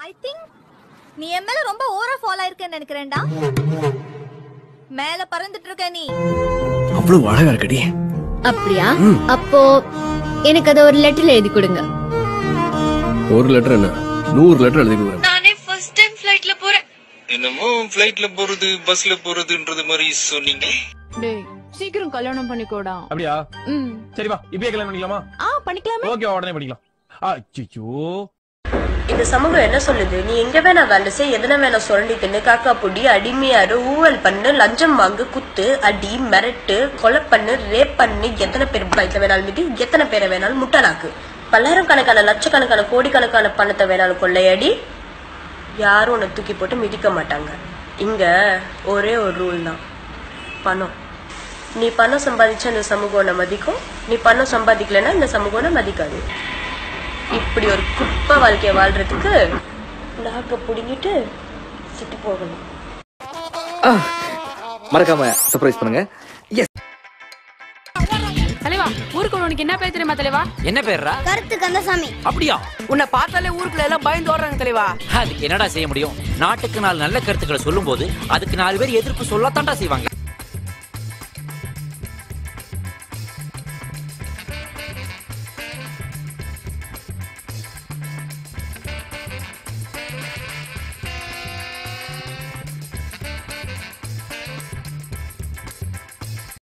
I think நீ என் மேல ரொம்ப ஓவரா ஃபாலோ ஆயிருக்கேன்னு நினைக்கிறேன்டா மேல பறந்துட்டு இருக்க நீ அவ்வளவு அழகா இருக்கடி அப்படியா அப்போ எனக்கு அத ஒரு லெட்டர்ல எழுதி கொடுங்க ஒரு லெட்டர் என்ன நூறு லெட்டர் எழுதி கொடுக்குறேன் நானே ஃபர்ஸ்ட் டைம் ஃபிளைட்ல போறேன் என்னமோ பிளைட்ல போறது பஸ்ல போறதுன்றது மாதிரி சொன்னீங்க டேய் சீக்கிரம் கல்யாணம் பண்ணிக்கோடா அப்படியா ம் சரி வா இப்பயே கல்யாணம் பண்ணிக்கலாமா ஆ பண்ணிக்கலாமே ஓகே உடனே பண்ணிக்கலாம் அச்சோ இந்த சமூகம் என்ன சொல்லுது நீ எங்க வேணா வேலை செய் எதனா வேணா சுரண்டி தின்னு காக்கா பொடி அடிமையாரு ஊழல் பண்ணு லஞ்சம் வாங்கு குத்து அடி மிரட்டு கொலை பண்ணு ரேப் பண்ணு எத்தனை பேர் பைக்ல வேணாலும் மிதி எத்தனை பேரை வேணாலும் முட்டலாக்கு பல்லாயிரம் கணக்கான லட்சக்கணக்கான கோடிக்கணக்கான பணத்தை வேணாலும் கொள்ளையடி யாரும் உன்னை தூக்கி போட்டு மிதிக்க மாட்டாங்க இங்க ஒரே ஒரு ரூல் தான் பணம் நீ பணம் சம்பாதிச்சா இந்த சமூகம் உன்னை மதிக்கும் நீ பணம் சம்பாதிக்கலைன்னா இந்த சமூகம் உன்னை மதிக்காது இப்படி ஒரு குப்பை வாழ்க்கைய வாழ்றதுக்கு நாக்க புடுங்கிட்டு செத்து போகணும் மறக்காம சர்ப்ரைஸ் பண்ணுங்க தலைவா ஊருக்கு உனக்கு என்ன பேர் தெரியுமா தலைவா என்ன பேர்ரா கருத்து கந்தசாமி அப்படியா உன்னை பார்த்தாலே ஊருக்குள்ள எல்லாம் பயந்து ஓடுறாங்க தலைவா அதுக்கு என்னடா செய்ய முடியும் நாட்டுக்கு நாலு நல்ல கருத்துக்களை சொல்லும் போது அதுக்கு நாலு பேர் எதிர்ப்பு சொல்லத்தான்டா செய்வாங்க